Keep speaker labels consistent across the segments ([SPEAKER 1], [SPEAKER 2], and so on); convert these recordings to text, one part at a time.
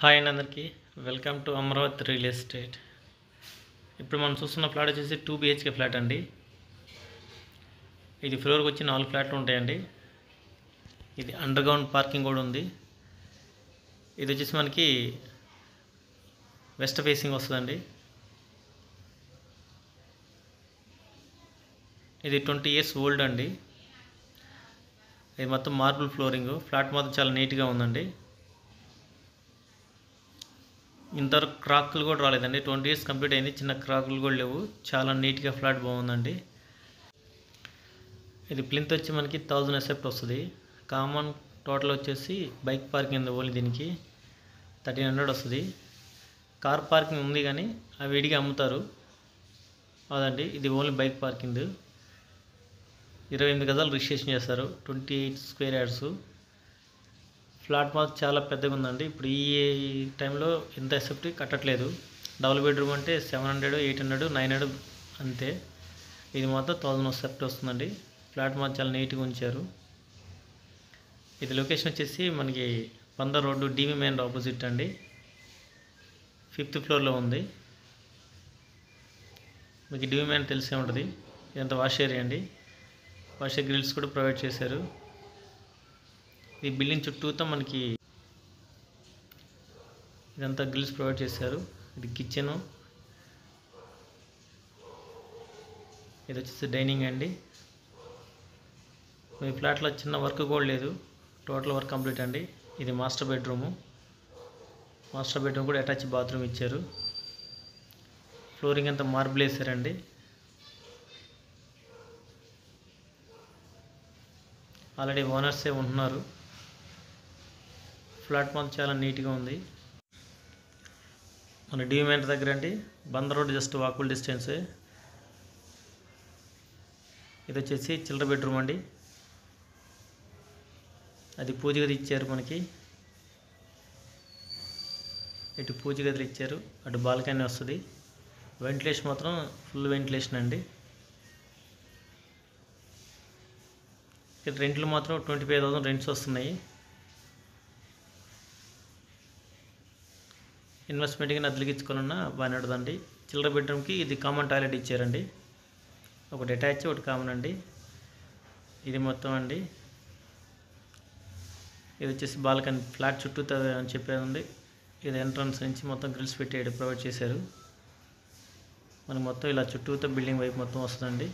[SPEAKER 1] hi అండి అందరికీ welcome to Amaravati real estate ఇప్పుడు మనం చూస్తున్న ఫ్లాట్ వచ్చేసి టూ బిహెచ్కే ఫ్లాట్ అండి ఇది ఫ్లోర్కి వచ్చి నాలుగు ఫ్లాట్లు ఉంటాయండి ఇది అండర్ గ్రౌండ్ పార్కింగ్ కూడా ఉంది ఇది వచ్చేసి మనకి వెస్ట్ ఫేసింగ్ వస్తుందండి ఇది ట్వంటీ ఇయర్స్ ఓల్డ్ అండి ఇది మొత్తం మార్బుల్ ఫ్లోరింగ్ ఫ్లాట్ మాత్రం చాలా నీట్గా ఉందండి ఇంతవరకు క్రాకులు కూడా రాలేదండి ట్వంటీ ఇయర్స్ కంప్లీట్ అయింది చిన్న క్రాకులు కూడా లేవు చాలా నీట్గా ఫ్లాట్ బాగుందండి ఇది ప్లింత్ వచ్చి మనకి థౌజండ్ ఎసెప్ట్ వస్తుంది కామన్ టోటల్ వచ్చేసి బైక్ పార్కింగ్ ఉంది ఓన్లీ దీనికి థర్టీన్ హండ్రెడ్ వస్తుంది కార్ పార్కింగ్ ఉంది కానీ అవి విడిగా అమ్ముతారు అదండి ఇది ఓన్లీ బైక్ పార్కింగ్ ఇరవై ఎనిమిది గజాలు రిజిస్ట్రేషన్ చేస్తారు twenty eight square yards flat మాత్రం చాలా పెద్దగా ఉందండి ఇప్పుడు ఈ టైంలో ఎంత ఎసెప్ట్ కట్టట్లేదు డబుల్ బెడ్రూమ్ అంటే seven hundred eight hundred nine hundred అంతే ఇది మాత్రం థౌజండ్ సెప్ట్ వస్తుందండి ఫ్లాట్ మాత్రం చాలా నీట్గా ఉంచారు ఇది లొకేషన్ వచ్చేసి మనకి Bandar road DV main opposite అండి ఫిఫ్త్ ఫ్లోర్లో ఉంది మీకు డీవీ మెయిన్ తెలిసే ఉంటుంది ఇదంతా వాష్ ఏరియా అండి వాష్ గ్రిల్స్ కూడా ప్రొవైడ్ చేశారు ఈ బిల్డింగ్ చుట్టూతో మనకి ఇదంతా గ్రిల్స్ ప్రొవైడ్ చేశారు ఇది కిచెను ఇది వచ్చేసి డైనింగ్ అండి మీ ఫ్లాట్లో చిన్న వర్క్ కూడా లేదు టోటల్ వర్క్ కంప్లీట్ అండి ఇది మాస్టర్ బెడ్రూము మాస్టర్ బెడ్రూమ్ కూడా అటాచ్ బాత్రూమ్ ఇచ్చారు ఫ్లోరింగ్ అంతా మార్బుల్ వేసారండి ఆల్రెడీ ఓనర్సే ఉంటున్నారు ఫ్లాట్ మాత్రం చాలా నీట్గా ఉంది మన డివిమెంట్ దగ్గర అండి బందర్ రోడ్ జస్ట్ వాకబుల్ డిస్టెన్సే ఇది వచ్చేసి చిల్లర బెడ్రూమ్ అండి అది పూజ గది ఇచ్చారు మనకి ఇటు పూజ గదులు ఇచ్చారు అటు బాల్కనీ వస్తుంది వెంటిలేషన్ మాత్రం ఫుల్ వెంటిలేషన్ అండి ఇక్కడ రెంట్లు మాత్రం ట్వంటీ ఫైవ్ థౌసండ్ రెంట్స్ వస్తున్నాయి ఇన్వెస్ట్మెంట్కి అద్దెలకి ఇచ్చుకోవాలన్నా బాగానే ఉంటుందండి చిల్లర బెడ్రూమ్కి ఇది కామన్ టాయిలెట్ ఇచ్చారండి ఒకటి అటాచ్ ఒకటి కామన్ అండి ఇది మొత్తం అండి ఇది వచ్చేసి బాల్కనీ ఫ్లాట్ చుట్టూ అని చెప్పేది ఉంది ఇది ఎంట్రన్స్ నుంచి మొత్తం గ్రిల్స్ పెట్టి ప్రొవైడ్ చేశారు మనకి మొత్తం ఇలా చుట్టూతో బిల్డింగ్ వైపు మొత్తం వస్తుందండి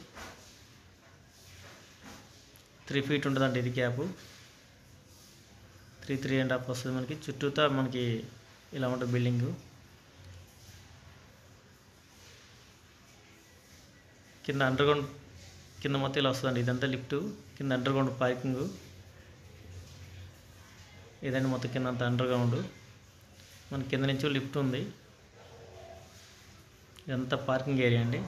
[SPEAKER 1] త్రీ ఫీట్ ఉంటుందండి ఇది gap three three and half వస్తుంది మనకి చుట్టూతా మనకి ఇలా ఉంటుంది బిల్డింగ్ కింద అండర్ గ్రౌండ్ కింద మొత్తం ఇలా వస్తుందండి ఇదంతా లిఫ్ట్ కింద అండర్ గ్రౌండ్ పార్కింగ్ ఇదండి మొత్తం కింద అంతా అండర్ గ్రౌండ్ మన కింద నుంచి లిఫ్ట్ ఉంది ఇదంతా పార్కింగ్ ఏరియా అండి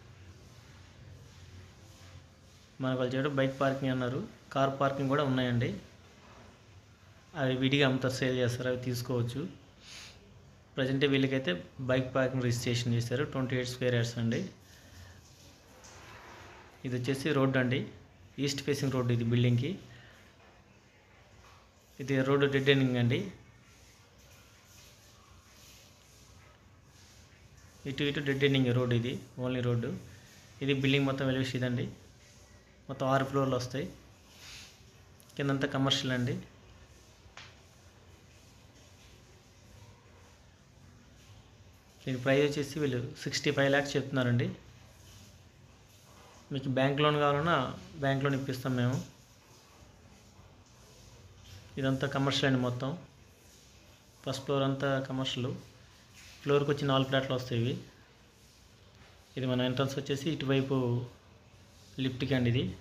[SPEAKER 1] మనకు వాళ్ళు చేయడం బైక్ పార్కింగ్ అన్నారు కార్ పార్కింగ్ కూడా ఉన్నాయండి అవి విడిగా అమ్ముతారు సేల్ చేస్తారు అవి తీసుకోవచ్చు ప్రజెంట్ వీళ్ళకైతే బైక్ పార్కింగ్ రిజిస్ట్రేషన్ చేశారు ట్వంటీ ఎయిట్ స్క్వేర్ యార్డ్స్ అండి ఇది వచ్చేసి రోడ్ అండి ఈస్ట్ ఫేసింగ్ రోడ్ ఇది బిల్డింగ్కి ఇది రోడ్డు డెడ్ ఎండింగ్ అండి ఇటు ఇటు డెడ్ ఎండింగ్ రోడ్ ఇది ఓన్లీ రోడ్డు ఇది బిల్డింగ్ మొత్తం వెలివేసి ఇదండి మొత్తం ఆరు ఫ్లోర్లు వస్తాయి కిందంతా కమర్షియల్ అండి దీని ప్రైస్ వచ్చేసి వీళ్ళు సిక్స్టీ ఫైవ్ ల్యాక్స్ చెప్తున్నారండి మీకు బ్యాంక్ లోన్ కావాలన్నా బ్యాంక్ లోన్ ఇప్పిస్తాం మేము ఇదంతా కమర్షియల్ అండి మొత్తం ఫస్ట్ ఫ్లోర్ అంతా కమర్షియల్ ఫ్లోర్కి వచ్చి నాలుగు ఫ్లాట్లు వస్తాయి ఇవి ఇది మన ఎంట్రన్స్ వచ్చేసి ఇటువైపు లిఫ్ట్కి అండి ఇది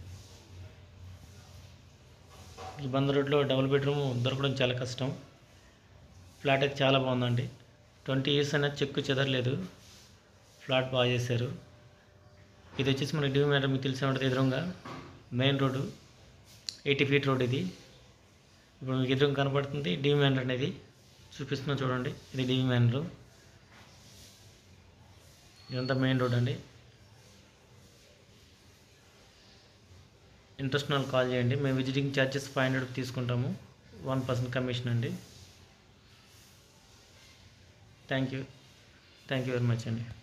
[SPEAKER 1] ఈ బంద్ రోడ్లో డబుల్ బెడ్రూమ్ దొరకడం చాలా కష్టం ఫ్లాట్ అయితే చాలా బాగుందండి ట్వంటీ ఇయర్స్ అయినా చెక్కు చెదరలేదు ఫ్లాట్ బాగా చేశారు ఇది వచ్చేసి మనకి డ్యూ మేడం మీకు తెలిసే ఉంటుంది ఎదురుగా main road eighty feet road ఇది ఇప్పుడు మీకు ఎదురుగా కనపడుతుంది డీ మ్యాన్ అనేది చూపిస్తున్నా చూడండి ఇది డీ మ్యాన్లు ఇదంతా మెయిన్ రోడ్ అండి ఇంట్రెస్ట్ వాళ్ళు కాల్ చేయండి మేము విజిటింగ్ ఛార్జెస్ ఫైవ్ హండ్రెడ్ తీసుకుంటాము వన్ పర్సెంట్ కమిషన్ అండి thank you thank you very much అండి